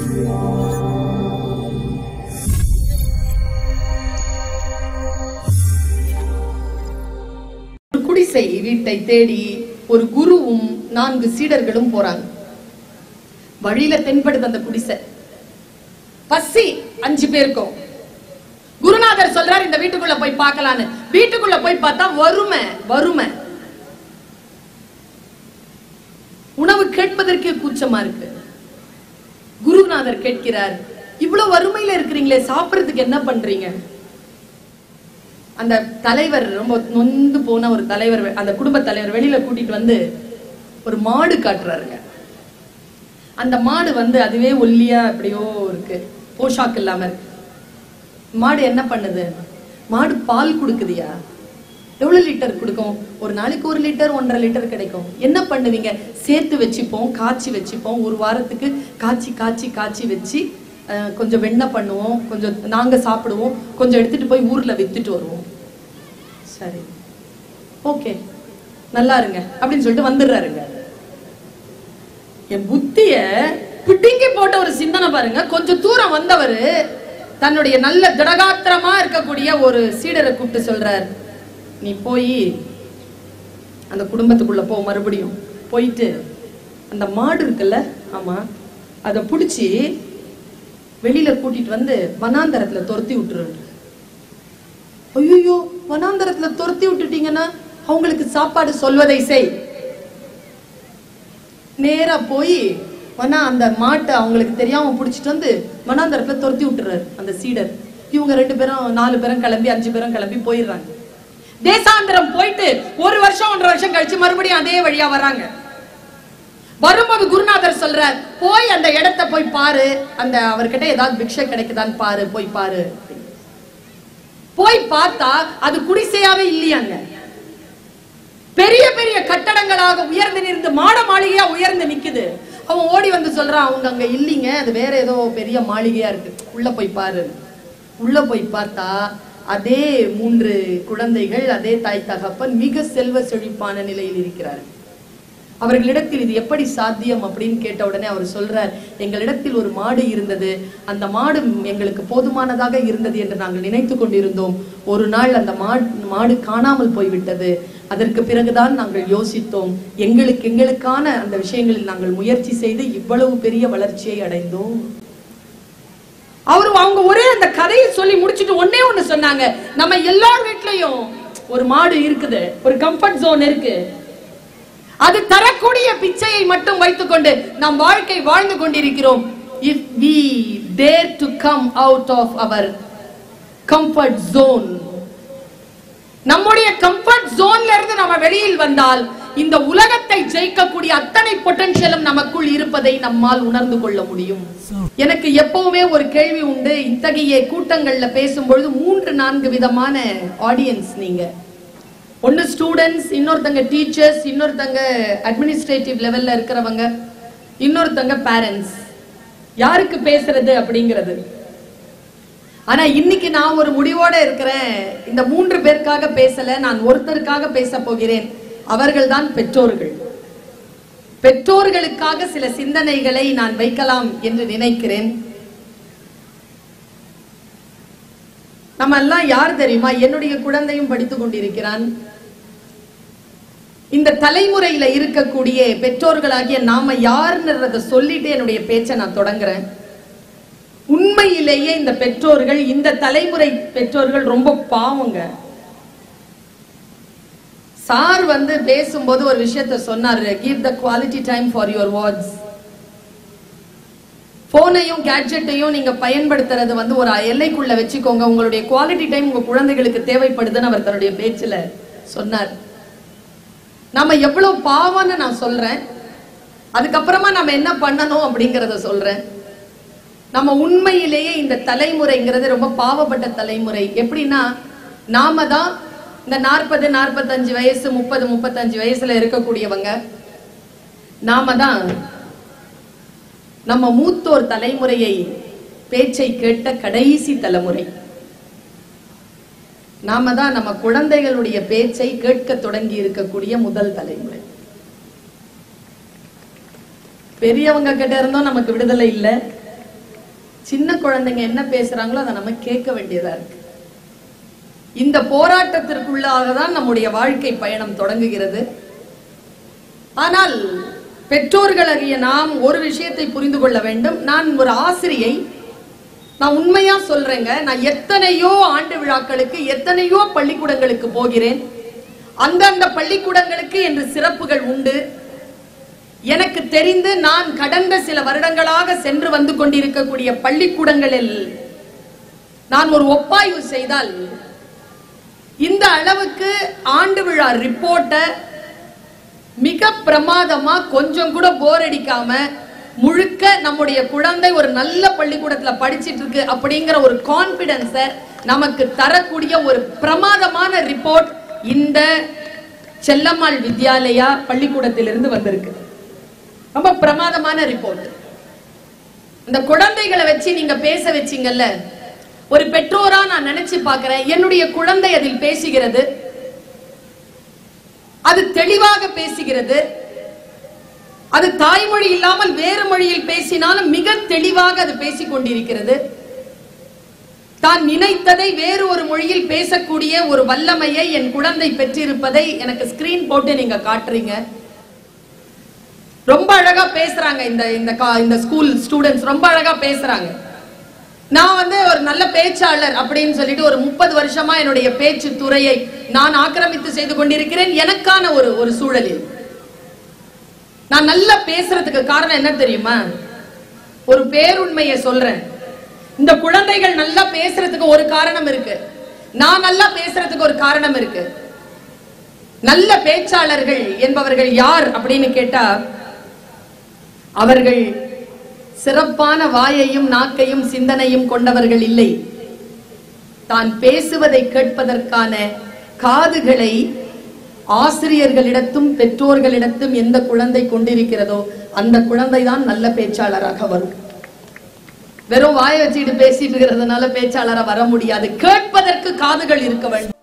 ஒரு குடிசை வீட்டை தேடி ஒரு குருவும் நான்கு சீடர்களும் போறாங்க வழியில தென்படுது அந்த குடிசை பசி அஞ்சு பேருக்கும் குருநாதர் சொல்றாரு இந்த வீட்டுக்குள்ள போய் பார்க்கலான்னு வீட்டுக்குள்ள போய் பார்த்தா வறுமை வறுமை உணவு கேட்பதற்கே கூச்சமா இருக்கு குருநாதர் கேட்கிறார் இவ்வளவு வறுமையில இருக்கிறீங்களே சாப்பிடுறதுக்கு என்ன பண்றீங்க அந்த தலைவர் ரொம்ப நொந்து போன ஒரு தலைவர் அந்த குடும்ப தலைவர் வெளியில கூட்டிட்டு வந்து ஒரு மாடு காட்டுறாருங்க அந்த மாடு வந்து அதுவே ஒல்லியா எப்படியோ இருக்கு போஷாக்கு இல்லாம இருக்கு மாடு என்ன பண்ணுது மாடு பால் கொடுக்குதியா எவ்வளவு லிட்டர் கொடுக்கும் ஒரு நாளைக்கு ஒரு லிட்டர் ஒன்றரை லிட்டர் கிடைக்கும் என்ன பண்ணுவீங்க சேர்த்து வச்சுப்போம் காய்ச்சி வச்சுப்போம் ஒரு வாரத்துக்கு காய்ச்சி காய்ச்சி காய்ச்சி வச்சு அஹ், கொஞ்சம் வெண்ணெய் பண்ணுவோம் கொஞ்சம் நாங்க சாப்பிடுவோம் கொஞ்சம் எடுத்துட்டு போய் ஊர்ல வித்துட்டு வருவோம் சரி ஓகே நல்லா இருங்க அப்படின்னு சொல்லிட்டு வந்துடுறாருங்க என் புத்திய பிடுங்கி போட்ட ஒரு சிந்தனை பாருங்க கொஞ்சம் தூரம் வந்தவர் தன்னுடைய நல்ல திடகாத்திரமா இருக்கக்கூடிய ஒரு சீடரை கூப்பிட்டு சொல்றார் நீ போய் அந்த குடும்பத்துக்குள்ள போ மறுபடியும் போயிட்டு அந்த மாடு இருக்குல்ல ஆமா அதை பிடிச்சி வெளியில கூட்டிட்டு வந்து வனாந்தரத்துல துரத்தி விட்டுரு ஐயோ வனாந்தரத்துல துரத்தி விட்டுட்டீங்கன்னா அவங்களுக்கு சாப்பாடு சொல்வதை செய் நேரா போய் வனா அந்த மாட்டை அவங்களுக்கு தெரியாம புடிச்சிட்டு வந்து வனாந்தரத்துல துரத்தி விட்டுறாரு அந்த சீடர் இவங்க ரெண்டு பேரும் நாலு பேரும் கிளம்பி அஞ்சு பேரும் கிளம்பி போயிடுறாங்க தேசாந்திரம் போயிட்டு ஒரு வருஷம் ஒன்றரை வருஷம் கழிச்சு மறுபடியும் அதே வழியா வராங்க வரும்போது குருநாதர் சொல்றார் போய் அந்த இடத்தை போய் பாரு அந்த அவர்கிட்ட ஏதாவது பிக்ஷை கிடைக்குதான்னு பாரு போய் பாரு போய் பார்த்தா அது குடிசையாவே இல்லையாங்க பெரிய பெரிய கட்டடங்களாக உயர்ந்து நின்று மாட மாளிகையா உயர்ந்து நிக்குது அவன் ஓடி வந்து சொல்றான் அவங்க அங்க இல்லைங்க அது வேற ஏதோ பெரிய மாளிகையா இருக்கு உள்ள போய் பாரு உள்ள போய் பார்த்தா அதே மூன்று குழந்தைகள் அதே தாய் தகப்பன் மிக செல்வ செழிப்பான நிலையில் இருக்கிறார்கள் அவர்களிடத்தில் இது எப்படி சாத்தியம் அப்படின்னு கேட்ட உடனே அவர் சொல்றார் எங்களிடத்தில் ஒரு மாடு இருந்தது அந்த மாடு எங்களுக்கு போதுமானதாக இருந்தது என்று நாங்கள் நினைத்து கொண்டிருந்தோம் ஒரு நாள் அந்த மாடு மாடு காணாமல் போய்விட்டது அதற்கு பிறகுதான் நாங்கள் யோசித்தோம் எங்களுக்கு எங்களுக்கான அந்த விஷயங்களில் நாங்கள் முயற்சி செய்து இவ்வளவு பெரிய வளர்ச்சியை அடைந்தோம் அவரு அவங்க ஒரே அந்த கதையை சொல்லி முடிச்சிட்டு ஒண்ணே ஒண்ணு சொன்னாங்க நம்ம எல்லார் வீட்லயும் ஒரு மாடு இருக்குது ஒரு கம்ஃபர்ட் ஜோன் இருக்கு அது தரக்கூடிய பிச்சையை மட்டும் வைத்துக்கொண்டு நம் வாழ்க்கை வாழ்ந்து கொண்டிருக்கிறோம் if we dare to come out of our comfort zone நம்முடைய கம்ஃபர்ட் ஜோன்ல இருந்து நம்ம வெளியில் வந்தால் இந்த உலகத்தை ஜெயிக்கக்கூடிய அத்தனை பொட்டன்ஷியலும் நமக்குள் இருப்பதை நம்மால் உணர்ந்து கொள்ள முடியும் எனக்கு எப்பவுமே ஒரு கேள்வி உண்டு இத்தகைய கூட்டங்கள்ல பேசும்பொழுது மூன்று நான்கு விதமான ஆடியன்ஸ் நீங்க ஒன்னு ஸ்டூடெண்ட்ஸ் இன்னொருத்தங்க டீச்சர்ஸ் இன்னொருத்தங்க அட்மினிஸ்ட்ரேட்டிவ் லெவல்ல இருக்கிறவங்க இன்னொருத்தங்க பேரண்ட்ஸ் யாருக்கு பேசுறது அப்படிங்கிறது ஆனா இன்னைக்கு நான் ஒரு முடிவோட இருக்கிறேன் இந்த மூன்று பேருக்காக பேசல நான் ஒருத்தருக்காக பேச போகிறேன் அவர்கள்தான் பெற்றோர்கள் பெற்றோர்களுக்காக சில சிந்தனைகளை நான் வைக்கலாம் என்று நினைக்கிறேன் நம்ம எல்லாம் யார் தெரியுமா என்னுடைய குழந்தையும் படித்துக் கொண்டிருக்கிறான் இந்த தலைமுறையில இருக்கக்கூடிய பெற்றோர்களாகிய நாம யாருன்றத சொல்லிட்டு என்னுடைய பேச்சை நான் தொடங்குறேன் உண்மையிலேயே இந்த பெற்றோர்கள் இந்த தலைமுறை பெற்றோர்கள் ரொம்ப பாவங்க சார் வந்து பேசும்போது ஒரு விஷயத்த சொன்னாரு give the quality time for your words போனையும் கேட்ஜெட்டையும் நீங்க பயன்படுத்துறது வந்து ஒரு எல்லைக்குள்ள வச்சுக்கோங்க உங்களுடைய குவாலிட்டி டைம் உங்க குழந்தைகளுக்கு தேவைப்படுதுன்னு அவர் தன்னுடைய பேச்சுல சொன்னார் நாம எவ்வளவு பாவம்னு நான் சொல்றேன் அதுக்கப்புறமா நம்ம என்ன பண்ணணும் அப்படிங்கறத சொல்றேன் நம்ம உண்மையிலேயே இந்த தலைமுறைங்கிறது ரொம்ப பாவப்பட்ட தலைமுறை எப்படின்னா நாம தான் இந்த நாற்பது நாற்பத்தஞ்சு வயசு முப்பது முப்பத்தஞ்சு வயசுல இருக்கக்கூடியவங்க நாம தான் நம்ம மூத்தோர் தலைமுறையை பேச்சை கேட்ட கடைசி தலைமுறை நாம தான் நம்ம குழந்தைகளுடைய பேச்சை கேட்க தொடங்கி இருக்கக்கூடிய முதல் தலைமுறை பெரியவங்க கிட்ட இருந்தும் நமக்கு விடுதலை இல்லை சின்ன குழந்தைங்க என்ன பேசுறாங்களோ அதை நம்ம கேட்க வேண்டியதா இருக்கு இந்த போராட்டத்திற்குள்ளாக தான் நம்முடைய வாழ்க்கை பயணம் தொடங்குகிறது ஆனால் பெற்றோர்களாகிய நாம் ஒரு விஷயத்தை புரிந்து கொள்ள வேண்டும் நான் ஒரு ஆசிரியை நான் உண்மையா சொல்றேங்க நான் எத்தனையோ ஆண்டு விழாக்களுக்கு எத்தனையோ பள்ளிக்கூடங்களுக்கு போகிறேன் அந்தந்த பள்ளிக்கூடங்களுக்கு என்று சிறப்புகள் உண்டு எனக்கு தெரிந்து நான் கடந்த சில வருடங்களாக சென்று வந்து கொண்டிருக்கக்கூடிய பள்ளிக்கூடங்களில் நான் ஒரு ஒப்பாய்வு செய்தால் இந்த அளவுக்கு ஆண்டு விழா ரிப்போர்ட்டை மிக பிரமாதமா கொஞ்சம் கூட போர் அடிக்காம முழுக்க நம்முடைய குழந்தை ஒரு நல்ல பள்ளிக்கூடத்துல படிச்சிட்டு இருக்கு அப்படிங்கிற ஒரு கான்பிடன்ஸ நமக்கு தரக்கூடிய ஒரு பிரமாதமான ரிப்போர்ட் இந்த செல்லம்மாள் வித்யாலயா பள்ளிக்கூடத்திலிருந்து வந்திருக்கு ரொம்ப பிரமாதமான ரிப்போர்ட் இந்த குழந்தைகளை வச்சு நீங்க பேச வச்சீங்கல்ல ஒரு பெற்றோரா நான் நினைச்சு பார்க்கிறேன் என்னுடைய குழந்தை அதில் பேசுகிறது அது தெளிவாக பேசுகிறது அது தாய்மொழி இல்லாமல் வேறு மொழியில் பேசினாலும் மிக தெளிவாக அது பேசிக் கொண்டிருக்கிறது தான் நினைத்ததை வேறு ஒரு மொழியில் பேசக்கூடிய ஒரு வல்லமையை என் குழந்தை பெற்றிருப்பதை எனக்கு ஸ்கிரீன் போட்டு நீங்க காட்டுறீங்க ரொம்ப அழகா பேசுறாங்க இந்த இந்த கா- இந்த ஸ்கூல் ஸ்டூடெண்ட்ஸ் ரொம்ப அழகா பேசுறாங்க நான் வந்து ஒரு நல்ல பேச்சாளர் அப்படின்னு சொல்லிட்டு ஒரு முப்பது வருஷமா என்னுடைய பேச்சு துறையை நான் ஆக்கிரமித்து செய்து கொண்டிருக்கிறேன் எனக்கான ஒரு ஒரு சூழலில் நான் நல்லா பேசுறதுக்கு காரணம் என்ன தெரியுமா ஒரு பேருண்மையை சொல்றேன் இந்த குழந்தைகள் நல்லா பேசுறதுக்கு ஒரு காரணம் இருக்கு நான் நல்லா பேசுறதுக்கு ஒரு காரணம் இருக்கு நல்ல பேச்சாளர்கள் என்பவர்கள் யார் அப்படின்னு கேட்டா அவர்கள் சிறப்பான வாயையும் நாக்கையும் சிந்தனையும் கொண்டவர்கள் இல்லை தான் பேசுவதை கேட்பதற்கான காதுகளை ஆசிரியர்களிடத்தும் பெற்றோர்களிடத்தும் எந்த குழந்தை கொண்டிருக்கிறதோ அந்த குழந்தை தான் நல்ல பேச்சாளராக வரும் வெறும் வாயை வச்சுக்கிட்டு பேசிட்டு இருக்கிறதுனால பேச்சாளரா வர முடியாது கேட்பதற்கு காதுகள் இருக்க வேண்டும்